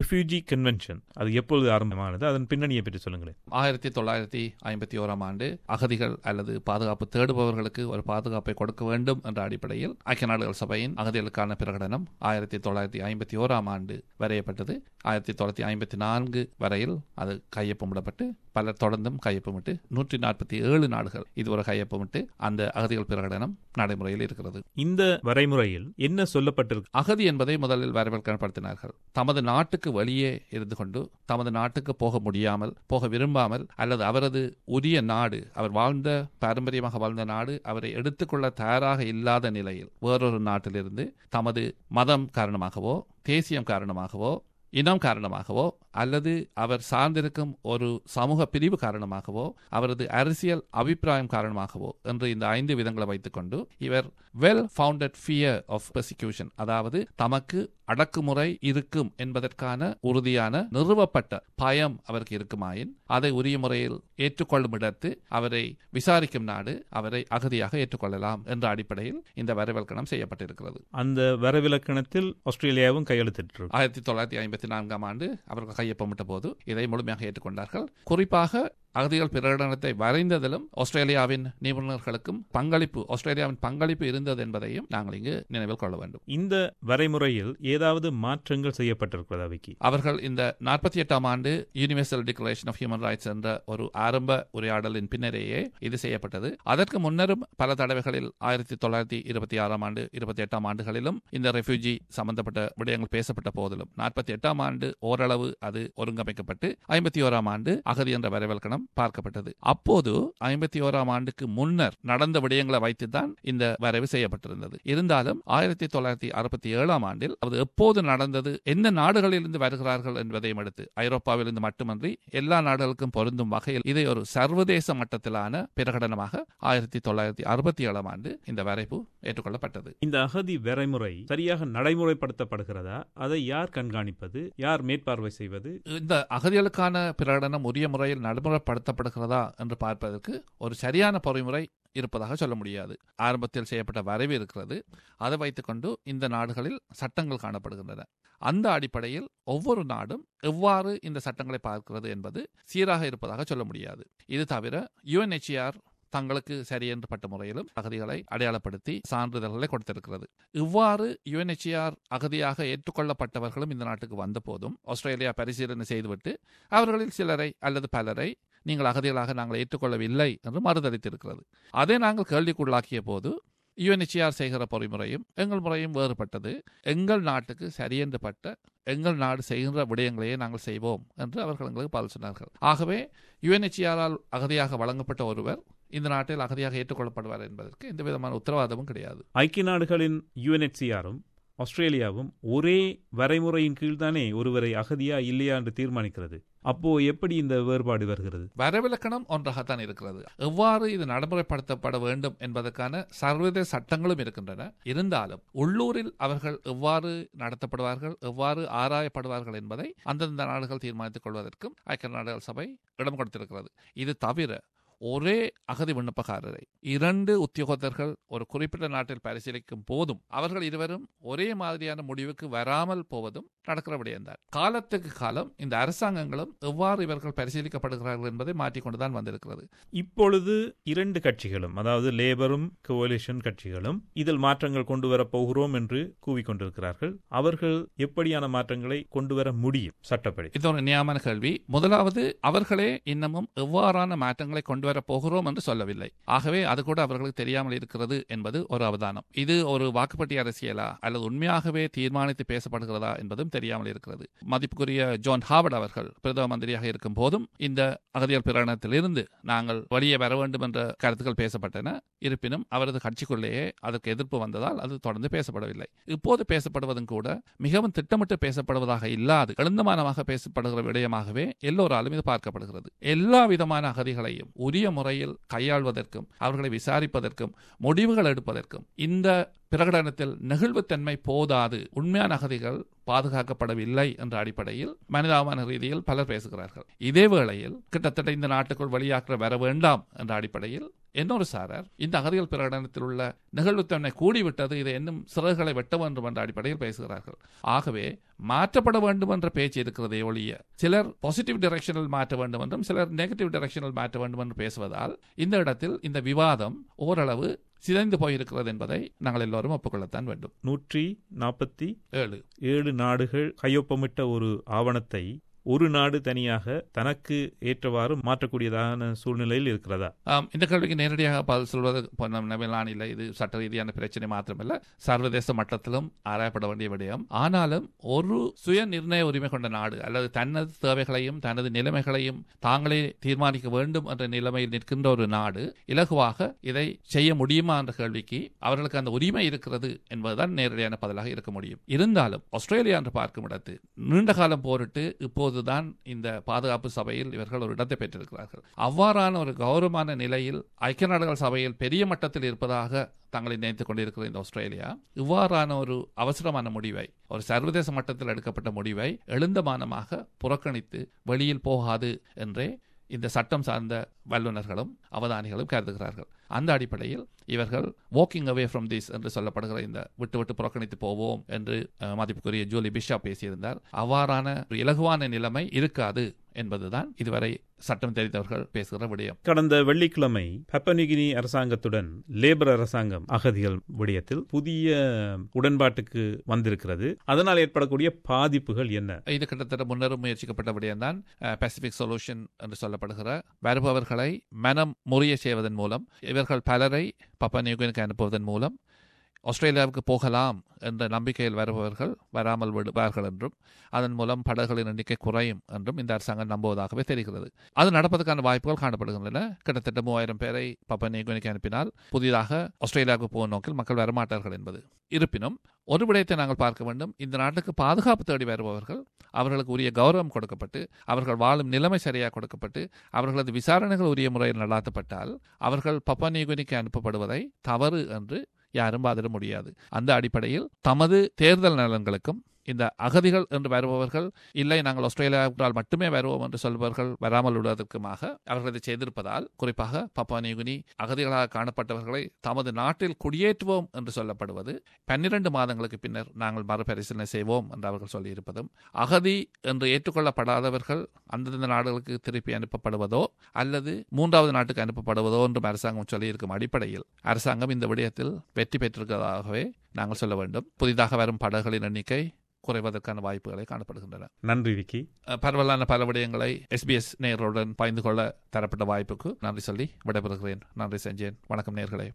refugee convention அது எப்பொழுது ஆரம்பமானது அதன் பின்னணியை பற்றி சொல்லுங்களேன் ஆயிரத்தி தொள்ளாயிரத்தி ஐம்பத்தி ஓராம் ஆண்டு அகதிகள் அல்லது பாதுகாப்பு தேடுபவர்களுக்கு ஒரு பாதுகாப்பை கொடுக்க வேண்டும் என்ற அடிப்படையில் ஐக்கிய நாடுகள் சபையின் அகதிகளுக்கான பிரகடனம் ஆயிரத்தி தொள்ளாயிரத்தி ஐம்பத்தி ஓராம் ஆண்டு வரையப்பட்டது ஆயிரத்தி தொள்ளாயிரத்தி ஐம்பத்தி நான்கு வரையில் அது கையொப்பமிடப்பட்டு பலர் தொடர்ந்தும் கையொப்பமிட்டு நூற்றி நாற்பத்தி ஏழு நாடுகள் இதுவரை கையொப்பமிட்டு அந்த அகதிகள் பிரகடனம் நடைமுறையில் இருக்கிறது இந்த வரைமுறையில் என்ன சொல்லப்பட்டிருக்கு அகதி என்பதை முதலில் வரைவிலக்கணப்படுத்தினார்கள் தமது நாட்டுக்கு வெளியே இருந்து கொண்டு தமது நாட்டுக்கு போக முடியாமல் போக விரும்பாமல் அல்லது அவரது உரிய நாடு அவர் வாழ்ந்த பாரம்பரியமாக வாழ்ந்த நாடு அவரை எடுத்துக்கொள்ள தயாராக இல்லாத நிலையில் வேறொரு நாட்டிலிருந்து தமது மதம் காரணமாகவோ தேசியம் காரணமாகவோ இனம் காரணமாகவோ அல்லது அவர் சார்ந்திருக்கும் ஒரு சமூக பிரிவு காரணமாகவோ அவரது அரசியல் அபிப்பிராயம் காரணமாகவோ என்று இந்த ஐந்து விதங்களை வைத்துக்கொண்டு இவர் well founded fear of persecution அதாவது தமக்கு அடக்குமுறை இருக்கும் என்பதற்கான உறுதியான நிறுவப்பட்ட பயம் அவருக்கு இருக்குமாயின் அதை உரிய முறையில் ஏற்றுக்கொள்ளும் இடத்து அவரை விசாரிக்கும் நாடு அவரை அகதியாக ஏற்றுக்கொள்ளலாம் என்ற அடிப்படையில் இந்த வரைவல்கணம் செய்யப்பட்டிருக்கிறது அந்த வரைவிலக்கணத்தில் ஆஸ்திரேலியாவும் கையெழுத்திட்டு ஆயிரத்தி தொள்ளாயிரத்தி ஐம்பத்தி நான்காம் ஆண்டு அவர்கள் கையொப்பமிட்ட போது இதை முழுமையாக ஏற்றுக்கொண்டார்கள் குறிப்பாக அகதிகள் பிரகடனத்தை வரைந்ததிலும் ஆஸ்திரேலியாவின் நிபுணர்களுக்கும் பங்களிப்பு ஆஸ்திரேலியாவின் பங்களிப்பு இருந்தது என்பதையும் நாங்கள் இங்கு நினைவில் கொள்ள வேண்டும் இந்த வரைமுறையில் ஏதாவது மாற்றங்கள் செய்யப்பட்டிருக்கிறதா விக்கி அவர்கள் இந்த நாற்பத்தி எட்டாம் ஆண்டு universal declaration of human rights என்ற ஒரு ஆரம்ப உரையாடலின் பின்னரேயே இது செய்யப்பட்டது அதற்கு முன்னரும் பல தடவைகளில் ஆயிரத்தி தொள்ளாயிரத்தி இருபத்தி ஆறாம் ஆண்டு இருபத்தி எட்டாம் ஆண்டுகளிலும் இந்த ரெஃப்யூஜி சம்பந்தப்பட்ட விடயங்கள் பேசப்பட்ட போதிலும் நாற்பத்தி எட்டாம் ஆண்டு ஓரளவு அது ஒருங்கமைக்கப்பட்டு ஐம்பத்தி ஓராம் ஆண்டு அகதி என்ற வரைவல்கணம் பார்க்கப்பட்டது அப்போது ஐம்பத்தி ஓராம் ஆண்டுக்கு முன்னர் நடந்த விடயங்களை வைத்துதான் இந்த வரைவு செய்யப்பட்டிருந்தது இருந்தாலும் ஆயிரத்தி தொள்ளாயிரத்தி அறுபத்தி ஏழாம் ஆண்டில் அது எப்போது நடந்தது எந்த நாடுகளிலிருந்து வருகிறார்கள் என்பதையும் அடுத்து ஐரோப்பாவிலிருந்து மட்டுமன்றி எல்லா நாடுகளுக்கும் பொருந்தும் வகையில் இதை ஒரு சர்வதேச மட்டத்திலான பிரகடனமாக ஆயிரத்தி தொள்ளாயிரத்தி அறுபத்தி ஏழாம் ஆண்டு இந்த வரைவு ஏற்றுக்கொள்ளப்பட்டது இந்த அகதி வரைமுறை சரியாக நடைமுறைப்படுத்தப்படுகிறதா அதை யார் கண்காணிப்பது யார் மேற்பார்வை செய்வது இந்த அகதிகளுக்கான பிரகடனம் உரிய முறையில் நடைமுறைப்படுத்தப்படுகிறதா என்று பார்ப்பதற்கு ஒரு சரியான பொறிமுறை இருப்பதாக சொல்ல முடியாது ஆரம்பத்தில் செய்யப்பட்ட வரைவு இருக்கிறது அதை வைத்துக்கொண்டு இந்த நாடுகளில் சட்டங்கள் காணப்படுகின்றன அந்த அடிப்படையில் ஒவ்வொரு நாடும் எவ்வாறு இந்த சட்டங்களை பார்க்கிறது என்பது சீராக இருப்பதாக சொல்ல முடியாது இது தவிர யுஎன்ஹெச்ஆர் தங்களுக்கு சரியென்றப்பட்ட முறையிலும் அகதிகளை அடையாளப்படுத்தி சான்றிதழ்களை கொடுத்திருக்கிறது இவ்வாறு யுஎன்ஹெச்ஆர் அகதியாக ஏற்றுக்கொள்ளப்பட்டவர்களும் இந்த நாட்டுக்கு வந்தபோதும் ஆஸ்திரேலியா பரிசீலனை செய்துவிட்டு அவர்களில் சிலரை அல்லது பலரை நீங்கள் அகதிகளாக நாங்கள் ஏற்றுக்கொள்ளவில்லை என்று மறுதளித்திருக்கிறது அதை நாங்கள் கேள்விக்குள்ளாக்கிய போது யுஎன்ஹெச்ஆர் செய்கிற பொறிமுறையும் எங்கள் முறையும் வேறுபட்டது எங்கள் நாட்டுக்கு சரியென்றப்பட்ட எங்கள் நாடு செய்கின்ற விடயங்களையே நாங்கள் செய்வோம் என்று அவர்கள் எங்களுக்கு பதில் சொன்னார்கள் ஆகவே யுஎன்ஹெச்ஆரால் அகதியாக வழங்கப்பட்ட ஒருவர் இந்த நாட்டில் அகதியாக ஏற்றுக்கொள்ளப்படுவார் என்பதற்கு எந்த விதமான உத்தரவாதமும் கிடையாது ஐக்கிய நாடுகளின் யுஎன்எச்சிஆரும் ஆஸ்திரேலியாவும் ஒரே வரைமுறையின் கீழ்தானே ஒருவரை அகதியா இல்லையா என்று தீர்மானிக்கிறது அப்போ எப்படி இந்த வேறுபாடு வருகிறது வரவிலக்கணம் ஒன்றாகத்தான் இருக்கிறது எவ்வாறு இது நடைமுறைப்படுத்தப்பட வேண்டும் என்பதற்கான சர்வதேச சட்டங்களும் இருக்கின்றன இருந்தாலும் உள்ளூரில் அவர்கள் எவ்வாறு நடத்தப்படுவார்கள் எவ்வாறு ஆராயப்படுவார்கள் என்பதை அந்தந்த நாடுகள் தீர்மானித்துக் கொள்வதற்கும் ஐக்கிய நாடுகள் சபை இடம் கொடுத்திருக்கிறது இது தவிர ஒரே அகதி விண்ணப்பக்காரரை இரண்டு உத்தியோகத்தர்கள் ஒரு குறிப்பிட்ட நாட்டில் பரிசீலிக்கும் போதும் அவர்கள் இருவரும் ஒரே மாதிரியான முடிவுக்கு வராமல் போவதும் நடக்கிற விடயம்தான் காலத்துக்கு காலம் இந்த அரசாங்கங்களும் எவ்வாறு இவர்கள் பரிசீலிக்கப்படுகிறார்கள் என்பதை மாற்றிக்கொண்டுதான் வந்திருக்கிறது இப்பொழுது இரண்டு கட்சிகளும் அதாவது லேபரும் கோலிஷன் கட்சிகளும் இதில் மாற்றங்கள் கொண்டு வரப் போகிறோம் என்று கூவிக்கொண்டிருக்கிறார்கள் அவர்கள் எப்படியான மாற்றங்களை கொண்டு வர முடியும் சட்டப்படி இது ஒரு நியாயமான கேள்வி முதலாவது அவர்களே இன்னமும் எவ்வாறான மாற்றங்களை கொண்டு வரப் போகிறோம் என்று சொல்லவில்லை ஆகவே அது கூட அவர்களுக்கு தெரியாமல் இருக்கிறது என்பது ஒரு அவதானம் இது ஒரு வாக்குப்பட்டி அரசியலா அல்லது உண்மையாகவே தீர்மானித்து பேசப்படுகிறதா என்பதும் தெரியாமல் இருக்கிறது மதிப்புக்குரிய ஜான் ஹாவர்ட் அவர்கள் பிரதம மந்திரியாக இருக்கும் போதும் இந்த அகதியல் பிரகடனத்திலிருந்து நாங்கள் வெளியே வர வேண்டும் என்ற கருத்துக்கள் பேசப்பட்டன இருப்பினும் அவரது கட்சிக்குள்ளேயே அதற்கு எதிர்ப்பு வந்ததால் அது தொடர்ந்து பேசப்படவில்லை இப்போது பேசப்படுவதும் கூட மிகவும் திட்டமிட்டு பேசப்படுவதாக இல்லாது எழுந்தமானமாக பேசப்படுகிற விடயமாகவே எல்லோராலும் இது பார்க்கப்படுகிறது எல்லா விதமான அகதிகளையும் உரிய முறையில் கையாள்வதற்கும் அவர்களை விசாரிப்பதற்கும் முடிவுகள் எடுப்பதற்கும் இந்த பிரகடனத்தில் நெகிழ்வுத்தன்மை போதாது உண்மையான அகதிகள் பாதுகாக்கப்படவில்லை என்ற அடிப்படையில் மனிதாபமான ரீதியில் பலர் பேசுகிறார்கள் இதே வேளையில் கிட்டத்தட்ட இந்த நாட்டுக்குள் வெளியாக்க வர வேண்டாம் என்ற அடிப்படையில் இன்னொரு சாரர் இந்த அகதிகள் பிரகடனத்தில் உள்ள நிகழ்வுத்தன்மை கூடிவிட்டது இதை இன்னும் சிறகுகளை வெட்ட வேண்டும் என்ற அடிப்படையில் பேசுகிறார்கள் ஆகவே மாற்றப்பட வேண்டும் என்ற பேச்சு இருக்கிறதே ஒழிய சிலர் பாசிட்டிவ் டைரக்ஷனில் மாற்ற வேண்டும் என்றும் சிலர் நெகட்டிவ் டைரக்ஷனில் மாற்ற வேண்டும் என்று பேசுவதால் இந்த இடத்தில் இந்த விவாதம் ஓரளவு சிதைந்து போயிருக்கிறது என்பதை நாங்கள் எல்லோரும் ஒப்புக்கொள்ளத்தான் வேண்டும் நூற்றி நாற்பத்தி ஏழு ஏழு நாடுகள் கையொப்பமிட்ட ஒரு ஆவணத்தை ஒரு நாடு தனியாக தனக்கு ஏற்றவாறு மாற்றக்கூடியதான சூழ்நிலையில் இருக்கிறதா ஆம், இந்த கேள்விக்கு நேரடியாக பதில் சொல்வது நம்பிலான் இல்லை இது சட்ட ரீதியான பிரச்சனை மாத்திரமல்ல சர்வதேச மட்டத்திலும் ஆராயப்பட வேண்டிய விடயம் ஆனாலும் ஒரு சுய நிர்ணய உரிமை கொண்ட நாடு அல்லது தனது தேவைகளையும் தனது நிலைமைகளையும் தாங்களே தீர்மானிக்க வேண்டும் என்ற நிலைமையில் நிற்கின்ற ஒரு நாடு இலகுவாக இதை செய்ய முடியுமா என்ற கேள்விக்கு அவர்களுக்கு அந்த உரிமை இருக்கிறது என்பதுதான் நேரடியான பதிலாக இருக்க முடியும் இருந்தாலும் ஆஸ்திரேலியா என்று பார்க்கும் இடத்து நீண்ட காலம் போரிட்டு இப்போதுதான் இந்த பாதுகாப்பு சபையில் இவர்கள் ஒரு இடத்தை பெற்றிருக்கிறார்கள் அவ்வாறான ஒரு கௌரவமான நிலையில் ஐக்கிய நாடுகள் சபையில் பெரிய மட்டத்தில் இருப்பதாக தங்களை நினைத்துக் கொண்டிருக்கிற இந்த ஆஸ்திரேலியா இவ்வாறான ஒரு அவசரமான முடிவை ஒரு சர்வதேச மட்டத்தில் எடுக்கப்பட்ட முடிவை எழுந்தமானமாக புறக்கணித்து வெளியில் போகாது என்றே இந்த சட்டம் சார்ந்த வல்லுநர்களும் அவதானிகளும் கருதுகிறார்கள் அந்த அடிப்படையில் இவர்கள் வாக்கிங் அவே ஃப்ரம் திஸ் என்று சொல்லப்படுகிற இந்த விட்டு விட்டு புறக்கணித்து போவோம் என்று அஹ், மதிப்புக்குரிய ஜூலி பிஷா பேசியிருந்தார் அவ்வாறான ஒரு இலகுவான நிலைமை இருக்காது என்பதுதான் இதுவரை சட்டம் தெரிந்தவர்கள் பேசுகிற விடயம் கடந்த வெள்ளிக்கிழமை பப்பனிகினி அரசாங்கத்துடன் லேபர் அரசாங்கம் அகதிகள் விடயத்தில் புதிய உடன்பாட்டுக்கு வந்திருக்கிறது அதனால் ஏற்படக்கூடிய பாதிப்புகள் என்ன இது கிட்டத்தட்ட முன்னரும் முயற்சிக்கப்பட்ட விடயம்தான் பசிபிக் சொல்யூஷன் என்று சொல்லப்படுகிற வருபவர்களை மனம் முறிய செய்வதன் மூலம் இவர்கள் பலரை பப்பா நியூகினுக்கு அனுப்புவதன் மூலம் ஆஸ்திரேலியாவுக்கு போகலாம் என்ற நம்பிக்கையில் வருபவர்கள் வராமல் விடுவார்கள் என்றும் அதன் மூலம் படகுகளின் எண்ணிக்கை குறையும் என்றும் இந்த அரசாங்கம் நம்புவதாகவே தெரிகிறது அது நடப்பதற்கான வாய்ப்புகள் காணப்படுகின்றன கிட்டத்தட்ட மூவாயிரம் பேரை பப்பா நியூகினுக்கு அனுப்பினால் புதிதாக ஆஸ்திரேலியாவுக்கு போகும் நோக்கில் மக்கள் வரமாட்டார்கள் என்பது இருப்பினும் ஒரு விடயத்தை நாங்கள் பார்க்க வேண்டும் இந்த நாட்டுக்கு பாதுகாப்பு தேடி வருபவர்கள் அவர்களுக்கு உரிய கௌரவம் கொடுக்கப்பட்டு அவர்கள் வாழும் நிலைமை சரியாக கொடுக்கப்பட்டு அவர்களது விசாரணைகள் உரிய முறையில் நடாத்தப்பட்டால் அவர்கள் பப்பா நியூகினிக்கு அனுப்பப்படுவதை தவறு என்று யாரும் வாதிட முடியாது அந்த அடிப்படையில் தமது தேர்தல் நலன்களுக்கும் இந்த அகதிகள் என்று வருபவர்கள் இல்லை நாங்கள் ஆஸ்திரேலியாவுக்கால் மட்டுமே வருவோம் என்று சொல்பவர்கள் வராமல் விடுவதற்குமாக அவர்கள் இதை செய்திருப்பதால் குறிப்பாக பப்பா நியூகினி அகதிகளாக காணப்பட்டவர்களை தமது நாட்டில் குடியேற்றுவோம் என்று சொல்லப்படுவது பன்னிரண்டு மாதங்களுக்கு பின்னர் நாங்கள் மறுபரிசீலனை செய்வோம் என்று அவர்கள் சொல்லியிருப்பதும் அகதி என்று ஏற்றுக்கொள்ளப்படாதவர்கள் அந்தந்த நாடுகளுக்கு திருப்பி அனுப்பப்படுவதோ அல்லது மூன்றாவது நாட்டுக்கு அனுப்பப்படுவதோ என்றும் அரசாங்கம் சொல்லியிருக்கும் அடிப்படையில் அரசாங்கம் இந்த விடயத்தில் வெற்றி பெற்றிருக்கிறதாகவே நாங்கள் சொல்ல வேண்டும் புதிதாக வரும் படகுகளின் எண்ணிக்கை குறைவதற்கான வாய்ப்புகளை காணப்படுகின்றன நன்றி விக்கி அஹ் பரவலான பல விடயங்களை எஸ்பிஎஸ் நேயர்களுடன் பகிர்ந்து கொள்ள தரப்பட்ட வாய்ப்புக்கு நன்றி சொல்லி விடைபெறுகிறேன் நன்றி செஞ்சேன் வணக்கம் நேயர்களே